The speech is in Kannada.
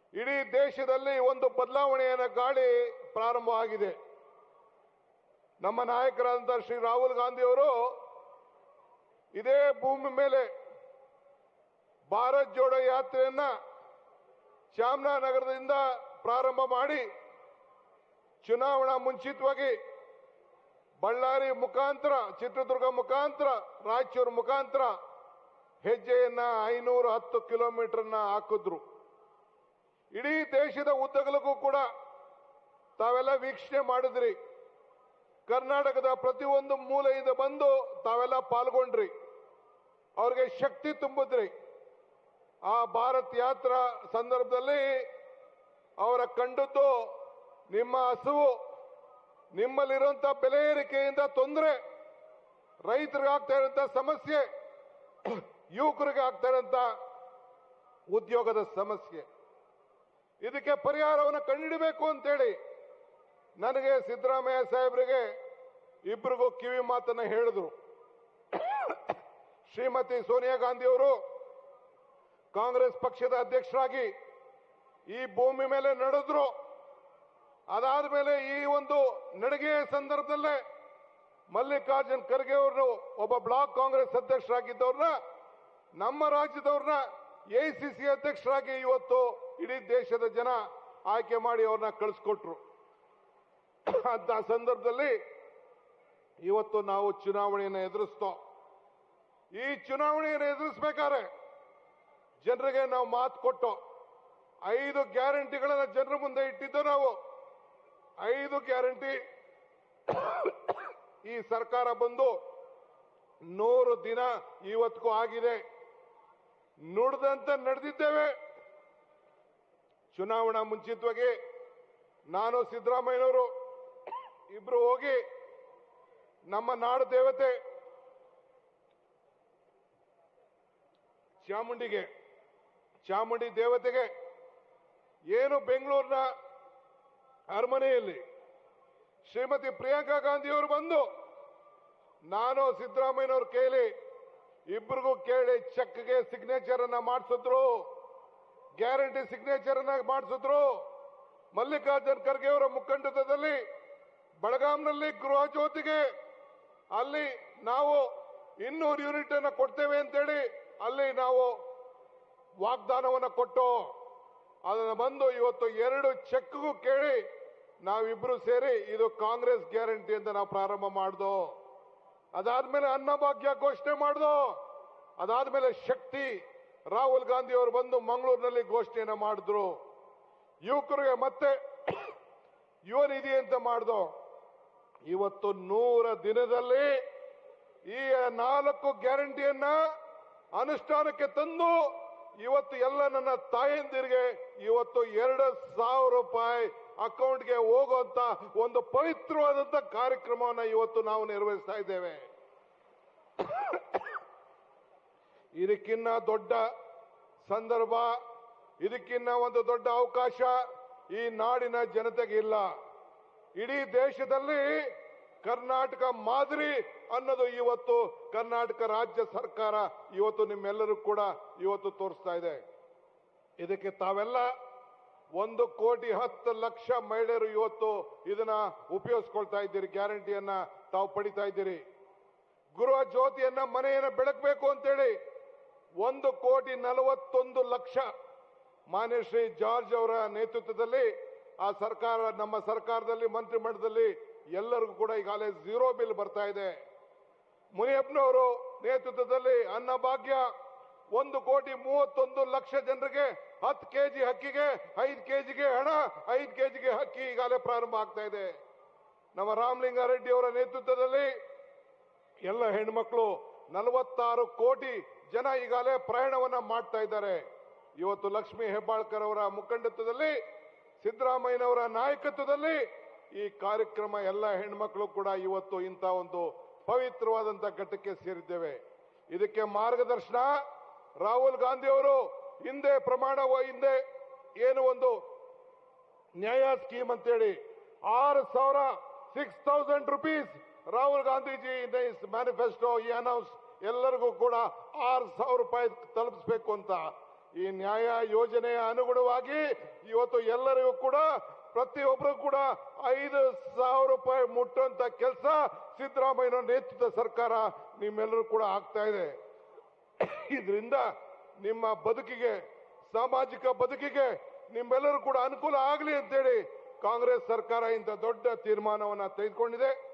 ಇಡೀ ದೇಶದಲ್ಲಿ ಒಂದು ಬದಲಾವಣೆಯ ಗಾಳಿ ಪ್ರಾರಂಭವಾಗಿದೆ ನಮ್ಮ ನಾಯಕರಾದಂಥ ಶ್ರೀ ರಾಹುಲ್ ಗಾಂಧಿ ಅವರು ಇದೇ ಭೂಮಿ ಮೇಲೆ ಭಾರತ್ ಜೋಡೋ ಯಾತ್ರೆಯನ್ನ ಚಾಮರಾಜನಗರದಿಂದ ಪ್ರಾರಂಭ ಮಾಡಿ ಚುನಾವಣಾ ಮುಂಚಿತವಾಗಿ ಬಳ್ಳಾರಿ ಮುಖಾಂತರ ಚಿತ್ರದುರ್ಗ ಮುಖಾಂತರ ರಾಯಚೂರು ಮುಖಾಂತರ ಹೆಜ್ಜೆಯನ್ನ ಐನೂರ ಹತ್ತು ಕಿಲೋಮೀಟರ್ನ ಹಾಕಿದ್ರು ಇಡೀ ದೇಶದ ಉದ್ದಗಲಕ್ಕೂ ಕೂಡ ತಾವೆಲ್ಲ ವೀಕ್ಷಣೆ ಮಾಡಿದ್ರಿ ಕರ್ನಾಟಕದ ಪ್ರತಿಯೊಂದು ಮೂಲೆಯಿಂದ ಬಂದು ತಾವೆಲ್ಲ ಪಾಲ್ಗೊಂಡ್ರಿ ಅವ್ರಿಗೆ ಶಕ್ತಿ ತುಂಬಿದ್ರಿ ಆ ಭಾರತ್ ಯಾತ್ರಾ ಸಂದರ್ಭದಲ್ಲಿ ಅವರ ಕಂಡದ್ದು ನಿಮ್ಮ ಹಸುವು ನಿಮ್ಮಲ್ಲಿರುವಂತ ಬೆಲೆ ಏರಿಕೆಯಿಂದ ತೊಂದರೆ ರೈತರಿಗೆ ಆಗ್ತಾ ಇರುವಂತ ಸಮಸ್ಯೆ ಯುವಕರಿಗೆ ಆಗ್ತಾ ಇರುವಂತ ಉದ್ಯೋಗದ ಸಮಸ್ಯೆ ಇದಕ್ಕೆ ಪರಿಹಾರವನ್ನು ಕಂಡುಹಿಡಬೇಕು ಅಂತೇಳಿ ನನಗೆ ಸಿದ್ದರಾಮಯ್ಯ ಸಾಹೇಬರಿಗೆ ಇಬ್ಬರಿಗೂ ಕಿವಿ ಮಾತನ್ನ ಹೇಳಿದ್ರು ಶ್ರೀಮತಿ ಸೋನಿಯಾ ಗಾಂಧಿ ಅವರು ಕಾಂಗ್ರೆಸ್ ಪಕ್ಷದ ಅಧ್ಯಕ್ಷರಾಗಿ ಈ ಭೂಮಿ ಮೇಲೆ ನಡೆದ್ರು ಅದಾದ ಮೇಲೆ ಈ ಒಂದು ನಡಿಗೆಯ ಸಂದರ್ಭದಲ್ಲೇ ಮಲ್ಲಿಕಾರ್ಜುನ್ ಖರ್ಗೆ ಅವರು ಒಬ್ಬ ಬ್ಲಾಕ್ ಕಾಂಗ್ರೆಸ್ ಅಧ್ಯಕ್ಷರಾಗಿದ್ದವ್ರನ್ನ ನಮ್ಮ ರಾಜ್ಯದವ್ರನ್ನ ಎಐಸಿಸಿ ಅಧ್ಯಕ್ಷರಾಗಿ ಇವತ್ತು ಇಡೀ ದೇಶದ ಜನ ಆಯ್ಕೆ ಮಾಡಿ ಅವ್ರನ್ನ ಕಳಿಸ್ಕೊಟ್ರು ಅಂತ ಸಂದರ್ಭದಲ್ಲಿ ಇವತ್ತು ನಾವು ಚುನಾವಣೆಯನ್ನು ಎದುರಿಸ್ತೋ ಈ ಚುನಾವಣೆಯನ್ನು ಎದುರಿಸ್ಬೇಕಾದ್ರೆ ಜನರಿಗೆ ನಾವು ಮಾತು ಕೊಟ್ಟು ಐದು ಗ್ಯಾರಂಟಿಗಳನ್ನ ಜನರ ಮುಂದೆ ಇಟ್ಟಿದ್ದು ನಾವು ಐದು ಗ್ಯಾರಂಟಿ ಈ ಸರ್ಕಾರ ಬಂದು ನೂರು ದಿನ ಇವತ್ತಿಗೂ ಆಗಿದೆ ನುಡಿದಂತೆ ನಡೆದಿದ್ದೇವೆ ಚುನಾವಣಾ ಮುಂಚಿತವಾಗಿ ನಾನು ಸಿದ್ದರಾಮಯ್ಯನವರು ಇಬ್ರು ಹೋಗಿ ನಮ್ಮ ನಾಡು ದೇವತೆ ಚಾಮುಂಡಿಗೆ ಚಾಮುಂಡಿ ದೇವತೆಗೆ ಏನು ಬೆಂಗಳೂರಿನ ಅರಮನೆಯಲ್ಲಿ ಶ್ರೀಮತಿ ಪ್ರಿಯಾಂಕಾ ಗಾಂಧಿಯವರು ಬಂದು ನಾನು ಸಿದ್ದರಾಮಯ್ಯನವ್ರ ಕೈಲಿ ಇಬ್ಬರಿಗೂ ಕೇಳಿ ಚೆಕ್ಗೆ ಸಿಗ್ನೇಚರ್ ಅನ್ನ ಮಾಡಿಸಿದ್ರು ಗ್ಯಾರಂಟಿ ಸಿಗ್ನೇಚರ್ ಅನ್ನ ಮಾಡಿಸಿದ್ರು ಮಲ್ಲಿಕಾರ್ಜುನ್ ಖರ್ಗೆ ಅವರ ಮುಖಂಡತ್ವದಲ್ಲಿ ಬೆಳಗಾಂನಲ್ಲಿ ಗೃಹ ಜ್ಯೋತಿಗೆ ಅಲ್ಲಿ ನಾವು ಇನ್ನೂರು ಯೂನಿಟ್ ಅನ್ನ ಕೊಡ್ತೇವೆ ಅಂತೇಳಿ ಅಲ್ಲಿ ನಾವು ವಾಗ್ದಾನವನ್ನು ಕೊಟ್ಟು ಅದನ್ನು ಬಂದು ಇವತ್ತು ಎರಡು ಚೆಕ್ಗೂ ಕೇಳಿ ನಾವಿಬ್ರು ಸೇರಿ ಇದು ಕಾಂಗ್ರೆಸ್ ಗ್ಯಾರಂಟಿ ಅಂತ ನಾವು ಪ್ರಾರಂಭ ಮಾಡ್ದೋ ಅದಾದ್ಮೇಲೆ ಅನ್ನಭಾಗ್ಯ ಘೋಷಣೆ ಮಾಡ್ದೋ ಅದಾದ್ಮೇಲೆ ಶಕ್ತಿ ರಾಹುಲ್ ಗಾಂಧಿ ಅವರು ಬಂದು ಮಂಗಳೂರಿನಲ್ಲಿ ಘೋಷಣೆಯನ್ನ ಮಾಡಿದ್ರು ಯುವಕರಿಗೆ ಮತ್ತೆ ಯುವ ನಿಧಿ ಅಂತ ಮಾಡ್ದೋ ಇವತ್ತು ನೂರ ದಿನದಲ್ಲಿ ಈ ನಾಲ್ಕು ಗ್ಯಾರಂಟಿಯನ್ನ ಅನುಷ್ಠಾನಕ್ಕೆ ತಂದು ಇವತ್ತು ಎಲ್ಲ ನನ್ನ ತಾಯಂದಿರಿಗೆ ಇವತ್ತು ಎರಡು ಸಾವಿರ ರೂಪಾಯಿ ಅಕೌಂಟ್ಗೆ ಹೋಗುವಂತ ಒಂದು ಪವಿತ್ರವಾದಂತ ಕಾರ್ಯಕ್ರಮವನ್ನು ಇವತ್ತು ನಾವು ನಿರ್ವಹಿಸ್ತಾ ಇದ್ದೇವೆ ಇದಕ್ಕಿನ್ನ ದೊಡ್ಡ ಸಂದರ್ಭ ಇದಕ್ಕಿನ್ನ ಒಂದು ದೊಡ್ಡ ಅವಕಾಶ ಈ ನಾಡಿನ ಜನತೆಗೆ ಇಲ್ಲ ಇಡೀ ದೇಶದಲ್ಲಿ ಕರ್ನಾಟಕ ಮಾದರಿ ಅನ್ನೋದು ಇವತ್ತು ಕರ್ನಾಟಕ ರಾಜ್ಯ ಸರ್ಕಾರ ಇವತ್ತು ನಿಮ್ಮೆಲ್ಲರೂ ಕೂಡ ಇವತ್ತು ತೋರಿಸ್ತಾ ಇದೆ ಇದಕ್ಕೆ ತಾವೆಲ್ಲ ಒಂದು ಕೋಟಿ ಹತ್ತು ಲಕ್ಷ ಮಹಿಳೆಯರು ಇವತ್ತು ಇದನ್ನ ಉಪಯೋಗಿಸ್ಕೊಳ್ತಾ ಇದ್ದೀರಿ ಗ್ಯಾರಂಟಿಯನ್ನ ತಾವು ಪಡಿತಾ ಇದ್ದೀರಿ ಗೃಹ ಜ್ಯೋತಿಯನ್ನ ಮನೆಯನ್ನ ಬೆಳಗಬೇಕು ಅಂತೇಳಿ ಒಂದು ಕೋಟಿ ನಲವತ್ತೊಂದು ಲಕ್ಷ ಮಾನ್ಯ ಶ್ರೀ ಜಾರ್ಜ್ ಅವರ ನೇತೃತ್ವದಲ್ಲಿ ಆ ಸರ್ಕಾರ ನಮ್ಮ ಸರ್ಕಾರದಲ್ಲಿ ಮಂತ್ರಿಮಂಡಲದಲ್ಲಿ ಎಲ್ಲರಿಗೂ ಕೂಡ ಈಗಾಗಲೇ ಝೀರೋ ಬಿಲ್ ಬರ್ತಾ ಇದೆ ಮುನಿಯಪ್ಪನವರು ನೇತೃತ್ವದಲ್ಲಿ ಅನ್ನಭಾಗ್ಯ ಒಂದು ಕೋಟಿ ಮೂವತ್ತೊಂದು ಲಕ್ಷ ಜನರಿಗೆ ಹತ್ತು ಕೆಜಿ ಅಕ್ಕಿಗೆ ಐದು ಕೆಜಿಗೆ ಹಣ ಐದು ಕೆಜಿಗೆ ಅಕ್ಕಿ ಈಗಾಗಲೇ ಪ್ರಾರಂಭ ಆಗ್ತಾ ಇದೆ ನಮ್ಮ ರಾಮಲಿಂಗಾರೆಡ್ಡಿ ಅವರ ನೇತೃತ್ವದಲ್ಲಿ ಎಲ್ಲ ಹೆಣ್ಮಕ್ಳು ನಲವತ್ತಾರು ಕೋಟಿ ಜನ ಈಗಾಗಲೇ ಪ್ರಯಾಣವನ್ನ ಮಾಡ್ತಾ ಇದ್ದಾರೆ ಇವತ್ತು ಲಕ್ಷ್ಮೀ ಹೆಬ್ಬಾಳ್ಕರ್ ಅವರ ಮುಖಂಡತ್ವದಲ್ಲಿ ಸಿದ್ದರಾಮಯ್ಯನವರ ನಾಯಕತ್ವದಲ್ಲಿ ಈ ಕಾರ್ಯಕ್ರಮ ಎಲ್ಲ ಹೆಣ್ಮಕ್ಳು ಕೂಡ ಇವತ್ತು ಇಂಥ ಒಂದು ಪವಿತ್ರವಾದಂತ ಘಟ್ಟಕ್ಕೆ ಸೇರಿದ್ದೇವೆ ಇದಕ್ಕೆ ಮಾರ್ಗದರ್ಶನ ರಾಹುಲ್ ಗಾಂಧಿ ಅವರು ಹಿಂದೆ ಪ್ರಮಾಣ ವ- ಹಿಂದೆ ಏನು ಒಂದು ನ್ಯಾಯ ಸ್ಕೀಮ್ ಅಂತೇಳಿ ಆರು ಸಾವಿರ six thousand rupees Rahul Gandhiji is manifesto ಈ ಅನೌನ್ಸ್ ಎಲ್ಲರಿಗೂ ಕೂಡ ಆರು ಸಾವಿರ ರೂಪಾಯಿ ತಲುಪಿಸ್ಬೇಕು ಅಂತ ಈ ನ್ಯಾಯ ಯೋಜನೆಯ ಅನುಗುಣವಾಗಿ ಇವತ್ತು ಎಲ್ಲರಿಗೂ ಕೂಡ ಪ್ರತಿಯೊಬ್ಬರು ಕೂಡ ಐದು ಸಾವಿರ ರೂಪಾಯಿ ಮುಟ್ಟುವಂತ ಕೆಲಸ ಸಿದ್ದರಾಮಯ್ಯ ನೇತೃತ್ವದ ಸರ್ಕಾರ ನಿಮ್ಮೆಲ್ಲರೂ ಕೂಡ ಆಗ್ತಾ ಇದೆ ಇದರಿಂದ ನಿಮ್ಮ ಬದುಕಿಗೆ ಸಾಮಾಜಿಕ ಬದುಕಿಗೆ ನಿಮ್ಮೆಲ್ಲರೂ ಕೂಡ ಅನುಕೂಲ ಆಗಲಿ ಅಂತೇಳಿ ಕಾಂಗ್ರೆಸ್ ಸರ್ಕಾರ ಇಂಥ ದೊಡ್ಡ ತೀರ್ಮಾನವನ್ನ ತೆಗೆದುಕೊಂಡಿದೆ